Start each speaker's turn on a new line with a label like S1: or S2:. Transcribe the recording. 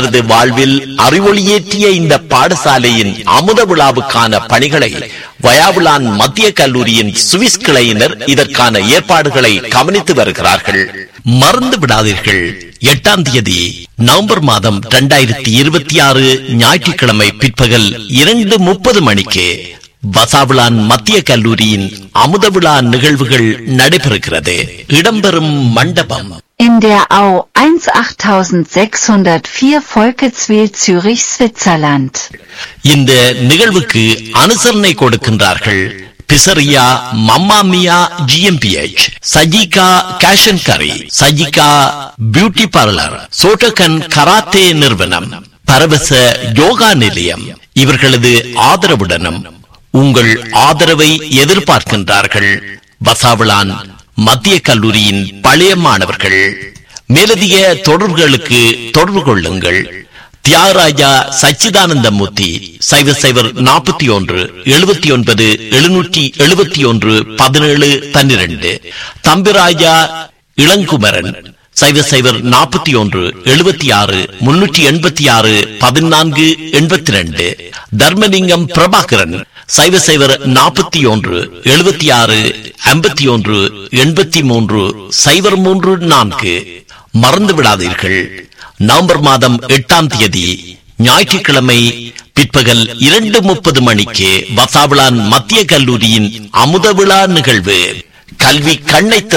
S1: பலரது வாழ்வில் அறிவொளியேற்றிய இந்த பாடசாலையின் அமுத விழாவுக்கான பணிகளை வயாவுலான் மத்திய கல்லூரியின் சுவிஸ் கிளையினர் இதற்கான ஏற்பாடுகளை கவனித்து வருகிறார்கள் மறந்து விடாதீர்கள் எட்டாம் தேதி நவம்பர் மாதம் இரண்டாயிரத்தி இருபத்தி ஆறு ஞாயிற்றுக்கிழமை பிற்பகல் இரண்டு முப்பது மணிக்கு வசாவிளான் மத்திய கல்லூரியின் அமுத விழா நிகழ்வுகள் நடைபெறுகிறது இடம்பெறும் மண்டபம்
S2: In der Au 18604 Volketswil Zürich, Switzerland.
S1: இந்த நிகழ்வுக்கு அனுசரணை கொடுக்கின்றார்கள் பிசரியா மம்மாமியா ஜிஎம்பிஎச் சஜிகா கேஷன் கரி Sajika beauty parlour Shotokan karate நிறுவனம் பரவச யோகா நிலையம் இவர்களது ஆதரவுடனும் உங்கள் ஆதரவை எதிர்பார்க்கின்றார்கள் வசாவிளான் மத்திய கல்லூரியின் பழைய மாணவர்கள் மேலதிக தொடர்புகளுக்கு தொடர்பு கொள்ளுங்கள் தியாகராஜா சச்சிதானந்தமூர்த்தி சைவர் சைவர் நாற்பத்தி ஒன்று எழுபத்தி ஒன்பது எழுநூற்றி எழுபத்தி ஒன்று பதினேழு பன்னிரண்டு தம்பிராஜா இளங்குமரன் சைவர் சைவர் நாற்பத்தி ஒன்று எழுபத்தி ஆறு முன்னூற்றி எண்பத்தி ஆறு பதினான்கு எண்பத்தி ரெண்டு தர்மலிங்கம் பிரபாகரன் சைவ சைவர் நாற்பத்தி ஒன்று எழுபத்தி ஆறு ஐம்பத்தி ஒன்று எண்பத்தி மூன்று சைவர் மூன்று நான்கு மறந்து விடாதீர்கள் நவம்பர் மாதம் எட்டாம் தேதி ஞாயிற்றுக்கிழமை பிற்பகல் இரண்டு முப்பது மணிக்கு வசாவிளான் மத்திய கல்லூரியின் அமுத விழா நிகழ்வு கல்வி கண்ணை திற